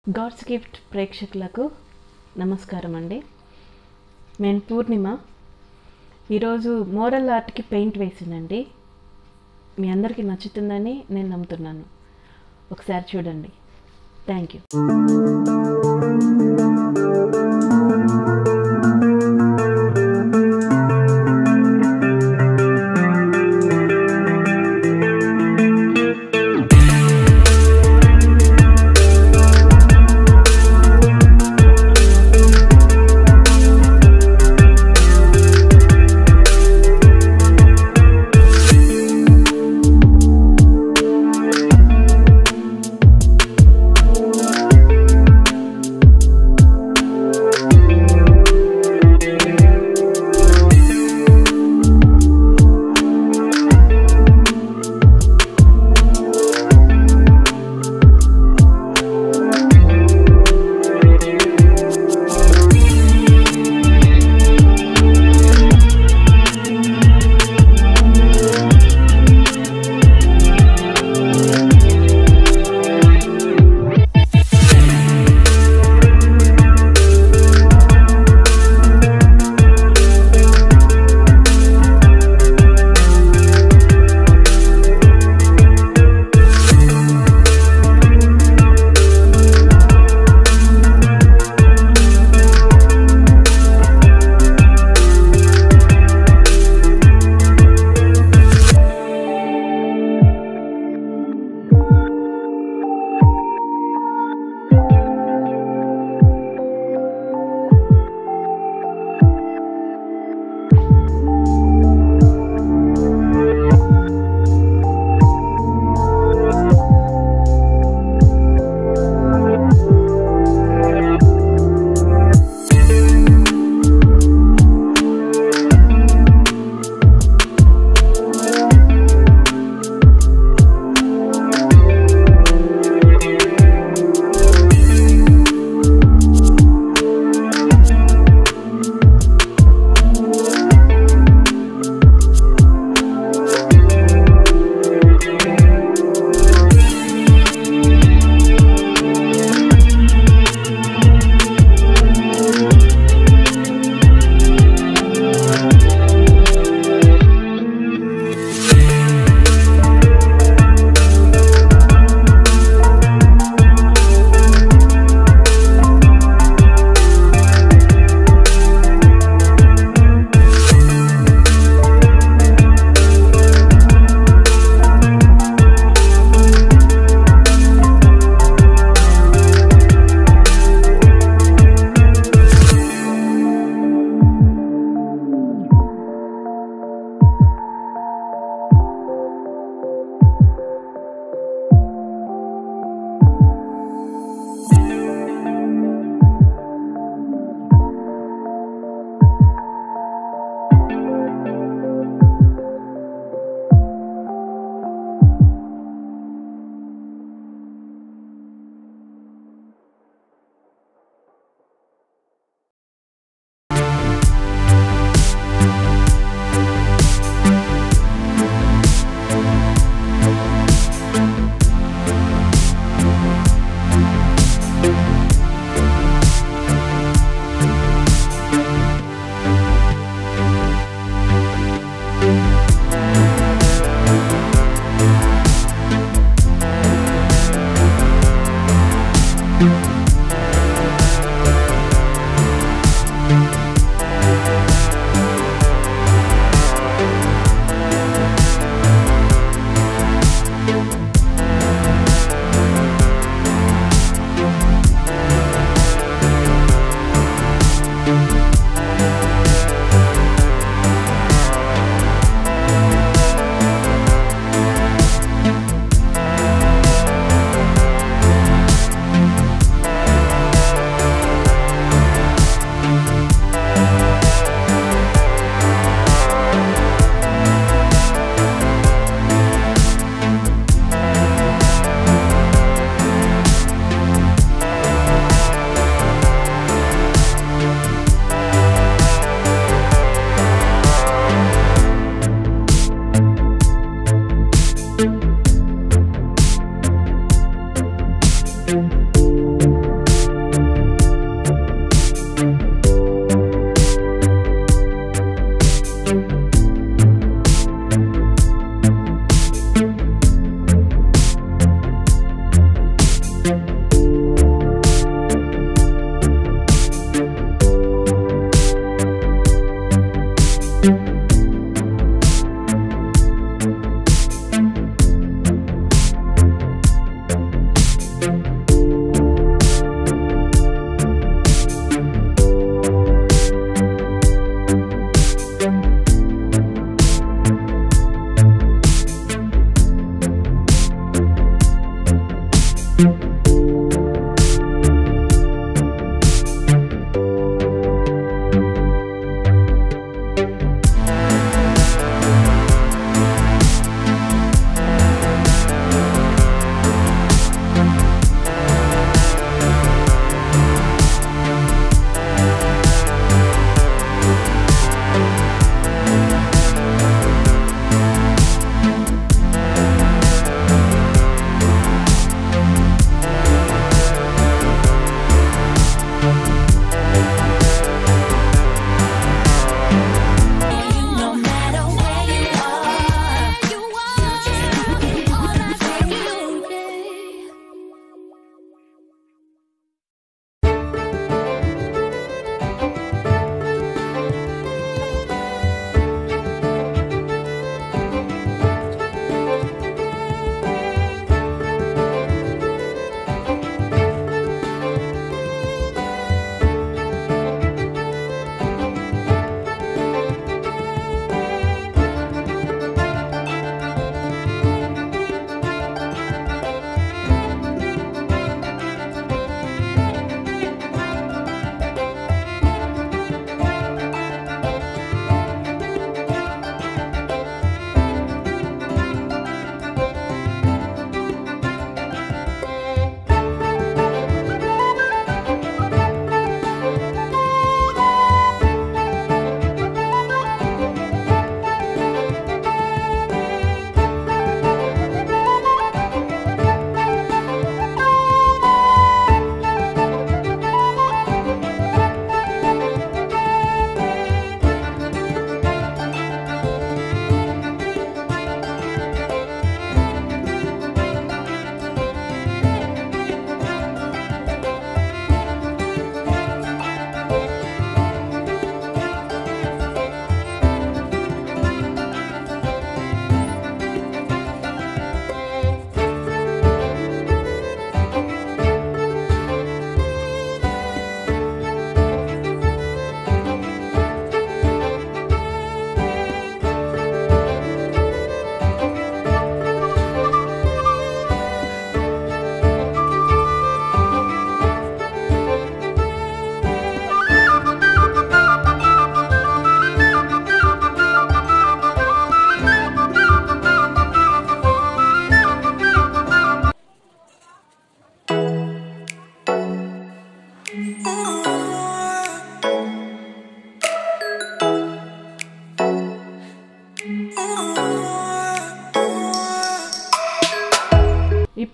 God's gift ప్రేక్షకులకు నమస్కారం అండి నేను పూర్ణిమ ఈరోజు మోరల్ ఆర్ట్కి పెయింట్ వేసిందండి మీ అందరికీ నచ్చుతుందని నేను నమ్ముతున్నాను ఒకసారి చూడండి థ్యాంక్ యూ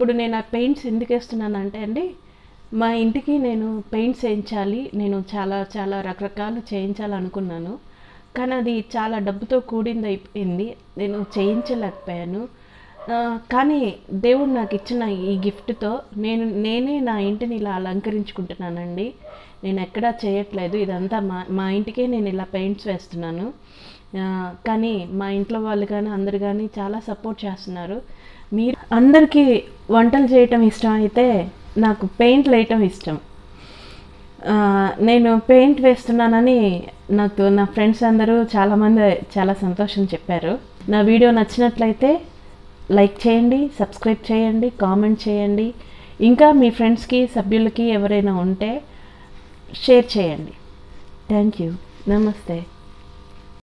ఇప్పుడు నేను ఆ పెయింట్స్ ఎందుకు వేస్తున్నాను అంటే అండి మా ఇంటికి నేను పెయింట్స్ వేయించాలి నేను చాలా చాలా రకరకాలు చేయించాలనుకున్నాను కానీ అది చాలా డబ్బుతో కూడింది అయిపోయింది నేను చేయించలేకపోయాను ఆ, కానీ దేవుడు నాకు ఇచ్చిన ఈ గిఫ్ట్తో నేను నేనే నా ఇంటిని ఇలా అలంకరించుకుంటున్నానండి నేను ఎక్కడా చేయట్లేదు ఇదంతా మా మా ఇంటికే నేను ఇలా పెయింట్స్ వేస్తున్నాను ఆ, కానీ మా ఇంట్లో వాళ్ళు కానీ అందరు కానీ చాలా సపోర్ట్ చేస్తున్నారు మీరు అందరికీ వంటలు చేయటం ఇష్టం అయితే నాకు పెయింట్లు వేయటం ఇష్టం ఆ, నేను పెయింట్ వేస్తున్నానని నాకు నా ఫ్రెండ్స్ అందరూ చాలామంది చాలా సంతోషం చెప్పారు నా వీడియో నచ్చినట్లయితే లైక్ చేయండి సబ్స్క్రైబ్ చేయండి కామెంట్ చేయండి ఇంకా మీ ఫ్రెండ్స్కి సభ్యులకి ఎవరైనా ఉంటే షేర్ చేయండి థ్యాంక్ యూ నమస్తే